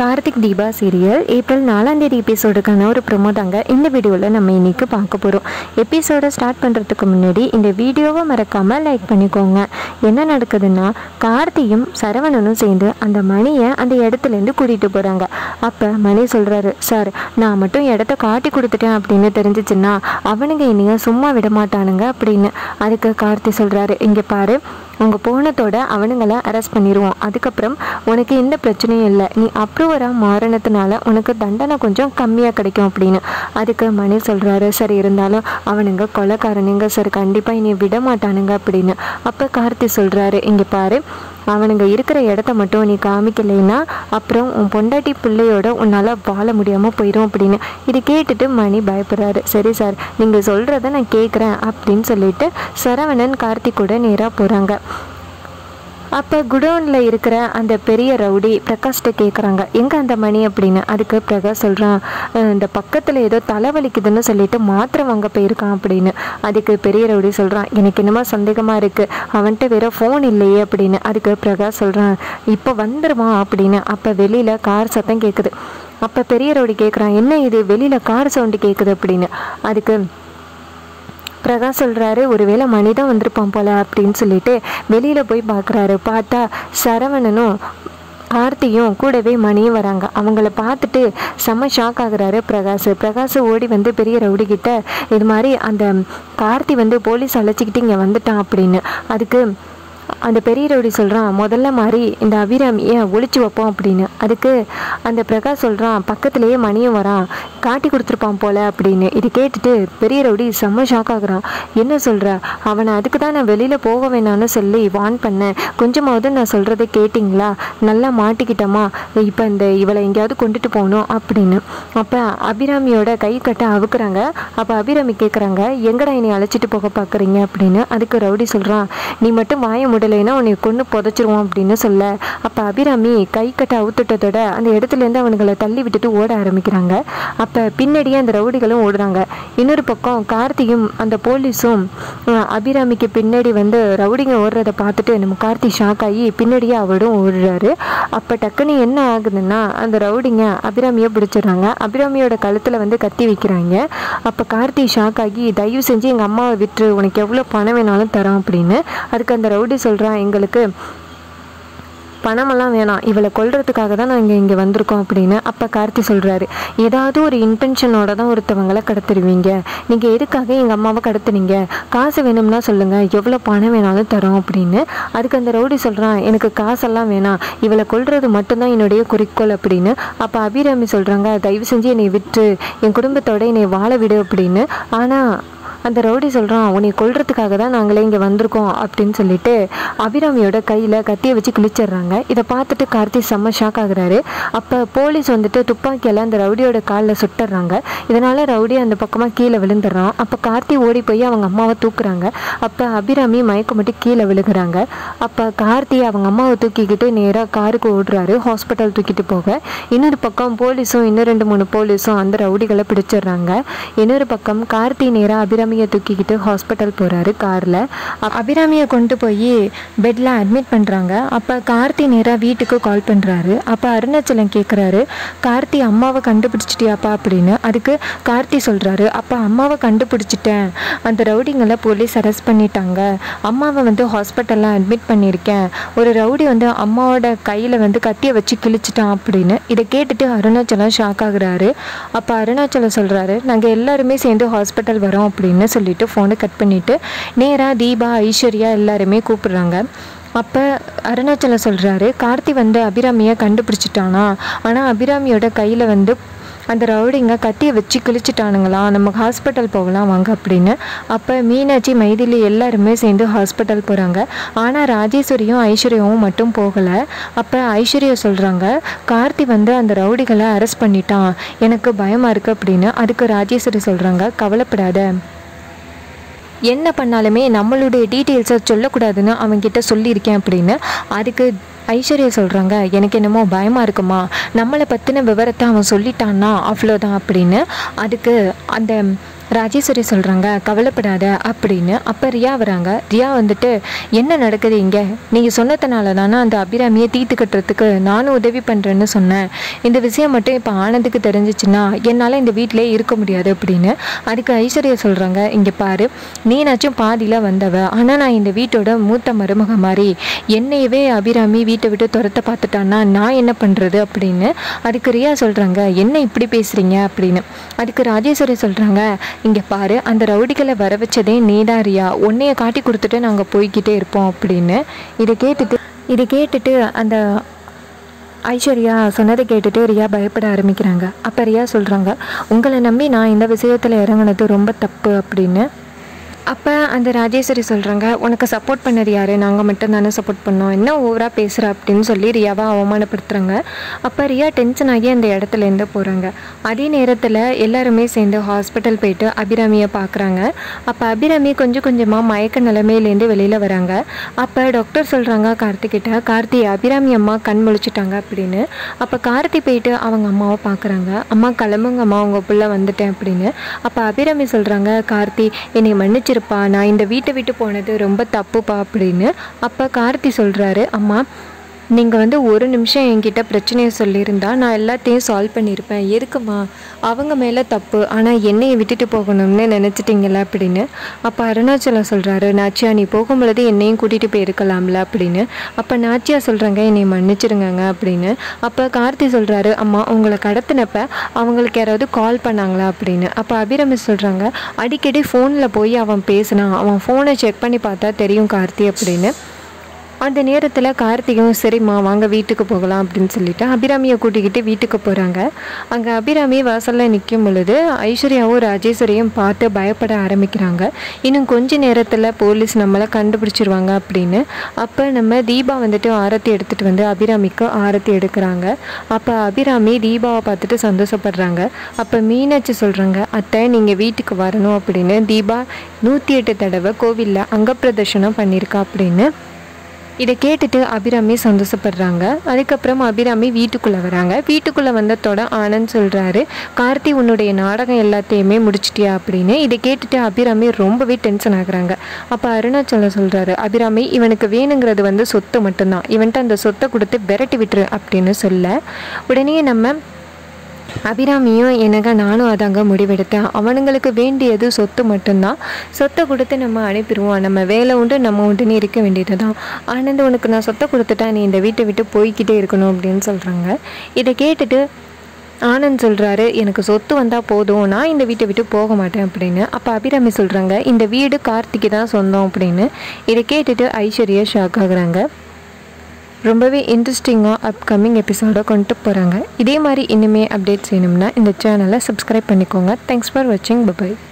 Karthik Deepa serial April நாலாம் தேதி எபிசோடுக்கான ஒரு ப்ரொமோ தாங்க இந்த வீடியோவில் நம்ம இன்னைக்கு பார்க்க போகிறோம் எபிசோடை ஸ்டார்ட் பண்ணுறதுக்கு முன்னாடி இந்த வீடியோவை மறக்காமல் லைக் பண்ணிக்கோங்க என்ன நடக்குதுன்னா கார்த்தியும் சரவணனும் சேர்ந்து அந்த மணியை அந்த இடத்துலேருந்து கூட்டிகிட்டு போகிறாங்க அப்போ மணி சொல்கிறாரு சார் நான் மட்டும் இடத்த காட்டி கொடுத்துட்டேன் அப்படின்னு தெரிஞ்சிச்சுன்னா அவனுங்க என்னைய சும்மா விட மாட்டானுங்க அப்படின்னு அதுக்கு கார்த்தி சொல்கிறாரு இங்கே பாரு அவங்க போனதோட அவனுங்களை அரெஸ்ட் பண்ணிடுவோம் அதுக்கப்புறம் உனக்கு எந்த பிரச்சனையும் இல்லை நீ அப்ரூவராக மாறினதுனால உனக்கு தண்டனை கொஞ்சம் கம்மியாக கிடைக்கும் அப்படின்னு அதுக்கு மணி சொல்கிறாரு சரி இருந்தாலும் அவனுங்க கொலைக்காரனுங்க சார் கண்டிப்பாக இனி விட மாட்டானுங்க அப்படின்னு அப்போ கார்த்தி சொல்கிறாரு இங்கே பாரு அவனுங்க இருக்கிற இடத்த மட்டும் நீ காமிக்கலைன்னா அப்புறம் உன் பொண்டாட்டி பிள்ளையோட உன்னால் வாழ முடியாமல் போயிடும் அப்படின்னு இது கேட்டுட்டு மணி பயப்படுறாரு சரி சார் நீங்கள் சொல்கிறத நான் கேட்குறேன் அப்படின்னு சொல்லிட்டு சரவணன் கார்த்திக் கூட நேராக போகிறாங்க அப்போ குடோனில் இருக்கிற அந்த பெரிய ரவுடி பிரகாஷ்கிட்ட கேட்குறாங்க எங்கே அந்த மணி அப்படின்னு அதுக்கு பிரகாஷ் சொல்கிறான் இந்த பக்கத்தில் ஏதோ தலைவலிக்குதுன்னு சொல்லிட்டு மாத்திரை வாங்க போயிருக்கான் அப்படின்னு அதுக்கு பெரிய ரவுடி சொல்கிறான் எனக்கு என்னமோ சந்தேகமாக இருக்குது அவன்கிட்ட வேற ஃபோன் இல்லையே அப்படின்னு அதுக்கு பிரகாஷ் சொல்கிறான் இப்போ வந்துடுவான் அப்படின்னு அப்போ வெளியில் கார் சத்தம் கேட்குது அப்போ பெரிய ரவுடி கேட்குறான் என்ன இது வெளியில் கார் சவுண்டு கேட்குது அப்படின்னு அதுக்கு பிரகாஷ் சொல்கிறாரு ஒருவேளை மணி தான் வந்திருப்பான் போல அப்படின்னு சொல்லிட்டு வெளியில் போய் பார்க்குறாரு பார்த்தா சரவணனும் கார்த்தியும் கூடவே மணியும் வராங்க அவங்கள பார்த்துட்டு செம்ம ஷாக் ஆகுறாரு பிரகாஷ் பிரகாஷ் ஓடி வந்து பெரிய ரவுடி கிட்ட இது மாதிரி அந்த கார்த்தி வந்து போலீஸ் அழைச்சிக்கிட்டு இங்கே வந்துட்டான் அப்படின்னு அதுக்கு அந்த பெரிய ரவுடி சொல்கிறான் முதல்ல மாதிரி இந்த அபிராமியை ஒழிச்சு வைப்போம் அப்படின்னு அதுக்கு அந்த பிரகாஷ் சொல்கிறான் பக்கத்துலேயே மணியும் வரான் காட்டி கொடுத்துருப்பான் போல அப்படின்னு இது கேட்டுட்டு பெரிய ரவுடி செம்ம ஷாக் ஆகுறான் என்ன சொல்கிற அவனை அதுக்கு தான் நான் வெளியில் போக வேணாம்னு சொல்லி வான் பண்ணேன் கொஞ்சமாவது நான் சொல்கிறத கேட்டிங்களா நல்லா மாட்டிக்கிட்டோமா இப்போ இந்த இவளை எங்கேயாவது கொண்டுட்டு போகணும் அப்படின்னு அப்போ அபிராமியோட கை கட்ட அவுக்குறாங்க அப்போ அபிராமி கேட்குறாங்க எங்கடா என்னை அழைச்சிட்டு போக பார்க்குறீங்க அப்படின்னு அதுக்கு ரவுடி சொல்கிறான் நீ மட்டும் வாய முடியலைன்னா உன்னை கொண்டு புதைச்சிருவோம் அப்படின்னு சொல்ல அப்போ அபிராமி கை கட்ட அவுத்துட்டதோட அந்த இடத்துலேருந்து அவனுங்களை தள்ளி விட்டுட்டு ஓட ஆரம்பிக்கிறாங்க அப்போ பின்னாடியே அந்த ரவுடிகளும் ஓடுறாங்க இன்னொரு பக்கம் கார்த்தியும் அந்த போலீஸும் அஹ், அபிராமிக்கு பின்னாடி வந்து ரவுடிங்க ஓடுறத பார்த்துட்டு நம்ம கார்த்தி ஷாக் ஆகி பின்னாடியே அவரும் ஓடுறாரு அப்போ டக்குன்னு என்ன ஆகுதுன்னா அந்த ரவுடிங்க அபிராமியை பிடிச்சிடுறாங்க அபிராமியோட கழுத்தில் வந்து கத்தி வைக்கிறாங்க அப்போ கார்த்தி ஷாக் ஆகி தயவு செஞ்சு எங்கள் அம்மாவை விட்டுரு உனக்கு எவ்வளோ பணம் வேணாலும் தரோம் அப்படின்னு அதுக்கு அந்த ரவுடி சொல்கிறான் எங்களுக்கு பணமெல்லாம் வேணாம் இவளை கொல்றதுக்காக தான் நாங்கள் இங்கே வந்திருக்கோம் அப்படின்னு அப்போ கார்த்தி சொல்கிறாரு ஏதாவது ஒரு இன்டென்ஷனோட தான் ஒருத்தவங்களை கடத்திடுவீங்க நீங்கள் எதுக்காக எங்கள் அம்மாவை கடத்துனீங்க காசு வேணும்னா சொல்லுங்கள் எவ்வளோ பணம் வேணாலும் தரோம் அப்படின்னு அதுக்கு அந்த ரவுடி சொல்கிறான் எனக்கு காசெல்லாம் வேணாம் இவளை கொல்றது மட்டும்தான் என்னுடைய குறிக்கோள் அப்படின்னு அப்போ அபிராமி சொல்கிறாங்க தயவு செஞ்சு என்னை விட்டு என் குடும்பத்தோட என்னை வாழ விடு அப்படின்னு ஆனால் அந்த ரவுடி சொல்கிறான் உன்னை கொல்றதுக்காக தான் நாங்களே இங்கே வந்திருக்கோம் அப்படின்னு சொல்லிட்டு அபிராமியோட கையில் கத்தியை வச்சு கிழிச்சிடுறாங்க இதை பார்த்துட்டு கார்த்தி செம்ம ஷாக் ஆகுறாரு அப்போ போலீஸ் வந்துட்டு துப்பாக்கியால் அந்த ரவுடியோட காலில் சுட்டுறாங்க இதனால் ரவுடி அந்த பக்கமாக கீழே விழுந்துடுறான் அப்போ கார்த்தி ஓடி போய் அவங்க அம்மாவை தூக்குறாங்க அப்போ அபிராமி மயக்கம் மட்டும் கீழே விழுகிறாங்க அப்போ கார்த்தி அவங்க அம்மாவை தூக்கிக்கிட்டு நேராக காருக்கு ஓடுறாரு ஹாஸ்பிட்டல் தூக்கிட்டு போக இன்னொரு பக்கம் போலீஸும் இன்னும் ரெண்டு மூணு போலீஸும் அந்த ரவுடிகளை பிடிச்சிடுறாங்க இன்னொரு பக்கம் கார்த்தி நேராக அபிராமியை தூக்கிக்கிட்டு ஹாஸ்பிட்டல் போகிறாரு காரில் அபிராமியை கொண்டு போய் பெட்டில் அட்மிட் பண்ணுறாங்க அப்போ கார்த்தி நேராக வீட்டுக்கு கால் பண்ணுறாரு அப்போ அருணாச்சலம் கேட்குறாரு கார்த்தி அம்மாவை கண்டுபிடிச்சிட்டியாப்பா அப்படின்னு அதுக்கு கார்த்தி சொல்கிறாரு அப்போ அம்மாவை கண்டுபிடிச்சிட்டேன் அந்த ரவுடிங்களை போலீஸ் அரெஸ்ட் பண்ணிட்டாங்க அம்மாவை வந்து ஹாஸ்பிட்டலில் அட்மிட் பண்ணியிருக்கேன் ஒரு ரவுடி வந்து அம்மாவோட கையில் வந்து கத்தியை வச்சு கிழிச்சிட்டான் அப்படின்னு இதை கேட்டுட்டு அருணாச்சலம் ஷாக் ஆகுறாரு அப்போ அருணாச்சலம் சொல்கிறாரு நாங்கள் எல்லாருமே சேர்ந்து ஹாஸ்பிட்டல் வரோம் அப்படின்னு சொல்லிட்டு ஃபோனை கட் பண்ணிவிட்டு நேராக தீபா ஐஸ்வர்யா எல்லாருமே கூப்பிடுறாங்க அப்போ அருணாச்சலம் சொல்கிறாரு கார்த்தி வந்து அபிராமியை கண்டுபிடிச்சிட்டானா ஆனால் அபிராமியோட கையில் வந்து அந்த ரவுடிங்க கத்தியை வச்சு கிழிச்சிட்டானுங்களா நம்ம ஹாஸ்பிட்டல் போகலாம் வாங்க அப்படின்னு அப்போ மீனாட்சி மைதிலி எல்லாருமே சேர்ந்து ஹாஸ்பிட்டல் போகிறாங்க ஆனால் ராஜேஸ்வரியும் ஐஸ்வர்யாவும் மட்டும் போகலை அப்போ ஐஸ்வர்யா சொல்கிறாங்க கார்த்தி வந்து அந்த ரவுடிகளை அரெஸ்ட் பண்ணிட்டான் எனக்கு பயமாக இருக்குது அப்படின்னு அதுக்கு ராஜேஸ்வரி சொல்கிறாங்க கவலைப்படாத என்ன பண்ணாலுமே நம்மளுடைய டீட்டெயில்ஸை சொல்லக்கூடாதுன்னு அவன்கிட்ட சொல்லியிருக்கேன் அப்படின்னு அதுக்கு ஐஸ்வர்யா சொல்கிறாங்க எனக்கு என்னமோ பயமாக இருக்குமா நம்மளை பற்றின விவரத்தை அவன் சொல்லிட்டான்னா அவ்வளோதான் அப்படின்னு அதுக்கு அந்த ராஜேஸ்வரி சொல்கிறாங்க கவலைப்படாத அப்படின்னு அப்போ ரியா வராங்க ரியா வந்துட்டு என்ன நடக்குது இங்கே நீங்கள் சொன்னதுனால தானே அந்த அபிராமியை தீர்த்து கட்டுறதுக்கு நானும் உதவி பண்ணுறேன்னு சொன்னேன் இந்த விஷயம் மட்டும் இப்போ ஆனந்துக்கு தெரிஞ்சிச்சுன்னா என்னால் இந்த வீட்டிலே இருக்க முடியாது அப்படின்னு அதுக்கு ஐஸ்வர்யா சொல்கிறாங்க இங்கே பாரு நீனாச்சும் பாதியில் வந்தவ ஆனால் நான் இந்த வீட்டோட மூத்த மருமக மாதிரி என்னையவே அபிராமி வீட்டை விட்டு துரத்த பார்த்துட்டான்னா நான் என்ன பண்ணுறது அப்படின்னு அதுக்கு ரியா சொல்கிறாங்க என்ன இப்படி பேசுகிறீங்க அப்படின்னு அதுக்கு ராஜேஸ்வரி சொல்கிறாங்க இங்கே பாரு அந்த ரவுடிகளை வர வச்சதே நீதான் ரியா உன்னைய காட்டி கொடுத்துட்டு நாங்கள் போய்கிட்டே இருப்போம் அப்படின்னு இதை கேட்டுட்டு இதை கேட்டுட்டு அந்த ஐஸ்வர்யா சொன்னதை கேட்டுட்டு ரியா பயப்பட ஆரம்பிக்கிறாங்க அப்போ ரியா சொல்கிறாங்க உங்களை நம்பி நான் இந்த விஷயத்தில் இறங்குனது ரொம்ப தப்பு அப்படின்னு அப்போ அந்த ராஜேஸ்வரி சொல்கிறாங்க உனக்கு சப்போர்ட் பண்ணது யார் நாங்கள் மட்டும் தானே சப்போர்ட் பண்ணோம் என்ன ஓவராக பேசுகிற அப்படின்னு சொல்லி ரியாவை அவமானப்படுத்துகிறாங்க அப்போ ரியா டென்ஷன் ஆகி அந்த இடத்துலேருந்து போகிறாங்க அதே நேரத்தில் எல்லாருமே சேர்ந்து ஹாஸ்பிட்டல் போயிட்டு அபிராமியை பார்க்குறாங்க அப்போ அபிராமி கொஞ்சம் கொஞ்சமாக மயக்க நிலைமையிலேருந்து வெளியில் வராங்க அப்போ டாக்டர் சொல்கிறாங்க கார்த்திகிட்ட கார்த்தி அபிராமி அம்மா கண் முழிச்சிட்டாங்க அப்படின்னு அப்போ கார்த்தி போயிட்டு அவங்க அம்மாவை பார்க்குறாங்க அம்மா கிளம்புங்க அம்மா உங்கள் புள்ள வந்துட்டேன் அப்படின்னு அப்போ அபிராமி சொல்கிறாங்க கார்த்தி என்னை மன்னிச்சிருப்பா நான் இந்த வீட்டை விட்டு போனது ரொம்ப தப்புப்பா அப்படின்னு அப்போ கார்த்தி சொல்கிறாரு அம்மா நீங்கள் வந்து ஒரு நிமிஷம் என்கிட்ட பிரச்சனையை சொல்லியிருந்தா நான் எல்லாத்தையும் சால்வ் பண்ணியிருப்பேன் எதுக்குமா அவங்க மேலே தப்பு ஆனால் என்னையை விட்டுட்டு போகணும்னு நினச்சிட்டிங்களா அப்படின்னு அப்போ அருணாச்சலம் சொல்கிறாரு நாச்சியா நீ போகும்பொழுது என்னையும் கூட்டிகிட்டு போயிருக்கலாம்ல அப்படின்னு அப்போ நாச்சியா சொல்கிறாங்க என்னை மன்னிச்சிருங்கங்க அப்படின்னு அப்போ கார்த்தி சொல்கிறாரு அம்மா உங்களை கடத்தினப்ப அவங்களுக்கு யாராவது கால் பண்ணாங்களா அப்படின்னு அப்போ அபிரமி சொல்கிறாங்க அடிக்கடி ஃபோனில் போய் அவன் பேசினான் அவன் ஃபோனை செக் பண்ணி பார்த்தா தெரியும் கார்த்தி அப்படின்னு அந்த நேரத்தில் கார்த்திகும் சரிம்மா வாங்க வீட்டுக்கு போகலாம் அப்படின்னு சொல்லிட்டு அபிராமியை கூட்டிக்கிட்டு வீட்டுக்கு போகிறாங்க அங்கே அபிராமி வாசலில் நிற்கும் பொழுது ஐஸ்வர்யாவும் ராஜேஸ்வரியும் பார்த்து பயப்பட ஆரம்பிக்கிறாங்க இன்னும் கொஞ்ச நேரத்தில் போலீஸ் நம்மளை கண்டுபிடிச்சிருவாங்க அப்படின்னு அப்போ நம்ம தீபா வந்துட்டு ஆரத்தி எடுத்துகிட்டு வந்து அபிராமிக்கு ஆரத்தி எடுக்கிறாங்க அப்போ அபிராமி தீபாவை பார்த்துட்டு சந்தோஷப்படுறாங்க அப்போ மீனாட்சி சொல்கிறாங்க அத்தை நீங்கள் வீட்டுக்கு வரணும் அப்படின்னு தீபா நூற்றி எட்டு தடவை கோவிலில் அங்கப்பிரதர்ஷனம் பண்ணியிருக்கா அப்படின்னு இதை கேட்டுட்டு அபிராமி சந்தோஷப்படுறாங்க அதுக்கப்புறம் அபிராமி வீட்டுக்குள்ளே வராங்க வீட்டுக்குள்ளே வந்ததோட ஆனந்த் சொல்கிறாரு கார்த்தி உன்னுடைய நாடகம் எல்லாத்தையுமே முடிச்சிட்டியா அப்படின்னு இதை கேட்டுட்டு அபிராமி ரொம்பவே டென்ஷன் ஆகுறாங்க அப்போ அருணாச்சலம் சொல்கிறாரு அபிராமி இவனுக்கு வேணுங்கிறது வந்து சொத்து மட்டும்தான் இவன்ட்டு அந்த சொத்தை கொடுத்து விரட்டி விட்டுரு அப்படின்னு சொல்ல உடனே நம்ம அபிராமியும் எனக்கு நானும் அதாங்க முடிவெடுத்தேன் அவனுங்களுக்கு வேண்டியது சொத்து மட்டும்தான் சொத்தை கொடுத்து நம்ம அனுப்பிடுவோம் நம்ம வேலை உண்டு நம்ம உண்டுன்னு இருக்க வேண்டியது தான் ஆனந்த் உனக்கு நான் சொத்தை கொடுத்துட்டா நீ இந்த வீட்டை விட்டு போய்க்கிட்டே இருக்கணும் அப்படின்னு சொல்கிறாங்க இதை கேட்டுட்டு ஆனந்த் சொல்கிறாரு எனக்கு சொத்து வந்தால் போதும் நான் இந்த வீட்டை விட்டு போக மாட்டேன் அப்படின்னு அப்போ அபிராமி சொல்கிறாங்க இந்த வீடு கார்த்திக்கு தான் சொந்தம் அப்படின்னு இதை கேட்டுட்டு ஐஸ்வர்யா ஷாக் ஆகுறாங்க ரொம்பவே இன்ட்ரெஸ்டிங்காக அப்கமிங் எபிசோட கொண்டு போகிறாங்க இதே மாதிரி இனிமே அப்டேட்ஸ் வேணும்னா இந்த சேனலை சப்ஸ்கிரைப் பண்ணிக்கோங்க தேங்க்ஸ் ஃபார் வாட்சிங் பபாய்